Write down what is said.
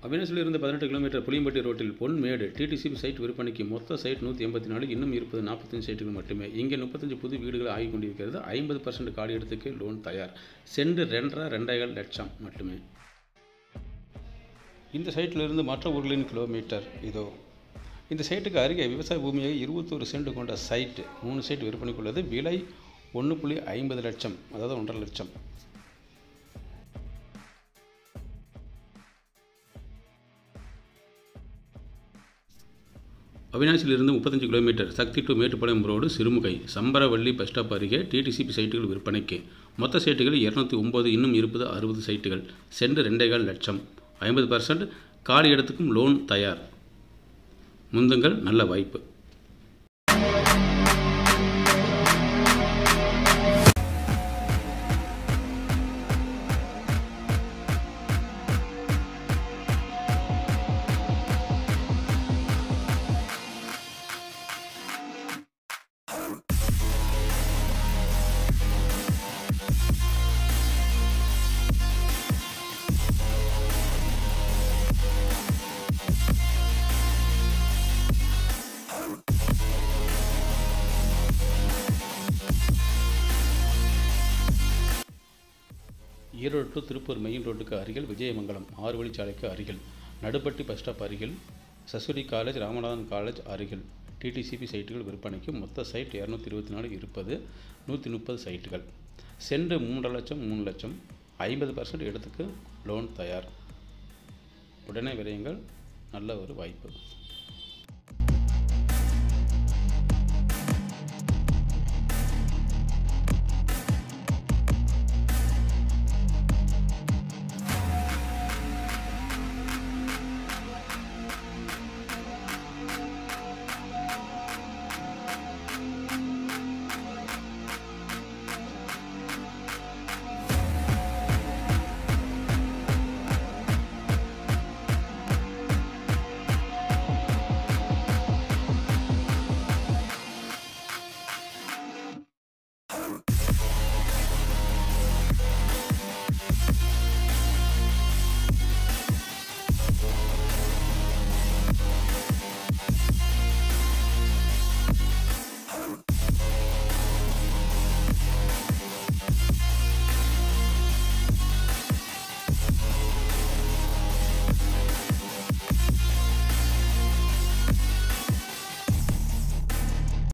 அவினாசிலிருந்து பதினெட்டு கிலோமீட்டர் புளியம்பட்டி ரோட்டில் பொன்மேடு DTCP side விற்பனைக்கு மொத்த சைட் நூற்றி எண்பத்தி நாலு இன்னும் இருப்பது நாற்பத்தஞ்சு சைட்டுகள் மட்டுமே இங்கே முப்பத்தஞ்சு புது வீடுகள் ஆகி கொண்டிருக்கிறது ஐம்பது பர்சன்ட் காலி இடத்துக்கு லோன் தயார் சென்று ரெண்டரை ரெண்டாயிரம் லட்சம் மட்டுமே இந்த சைட்டிலிருந்து மற்ற ஊர்களின் கிலோமீட்டர் இதோ இந்த சைட்டுக்கு அருகே விவசாய பூமியை இருபத்தோரு சென்ட் கொண்ட சைட்டு மூணு சைட் விற்பனைக்குள்ளது விலை ஒன்று புள்ளி ஐம்பது லட்சம் அதாவது ஒன்றரை லட்சம் அவினாசியிலிருந்து முப்பத்தஞ்சு kilometre Sakthi to Mettupalayam road Sirumugai Samparavalli bus stop அருகே டிடிசிபி சைட்டுகள் விற்பனைக்கு மொத்த சைட்டுகள் இரநூத்தி ஒம்பது இன்னும் இருப்பது அறுபது சைட்டுகள் சென்று ரெண்டேகால் லட்சம் ஐம்பது பர்சன்ட் காலி இடத்துக்கும் லோன் தயார் முந்துங்கள் நல்ல வாய்ப்பு ஈரோடு டு திருப்பூர் மெயின் ரோட்டுக்கு அருகில் விஜயமங்கலம் ஆறு வழிச்சாலைக்கு அருகில் நடுப்பட்டி பஸ் ஸ்டாப் அருகில் சசுரி காலேஜ் ராமநாதன் காலேஜ் அருகில் டிடிசிபி சைட்டுகள் விற்பனைக்கு மொத்த சைட் இரநூத்தி இருபத்தி நாலு இருப்பது நூற்றி முப்பது சைட்டுகள் சென்று மூன்றரை லட்சம் மூணு லட்சம் ஐம்பது பர்சன்ட் இடத்துக்கு லோன் தயார் உடனே விரையுங்கள் நல்ல ஒரு வாய்ப்பு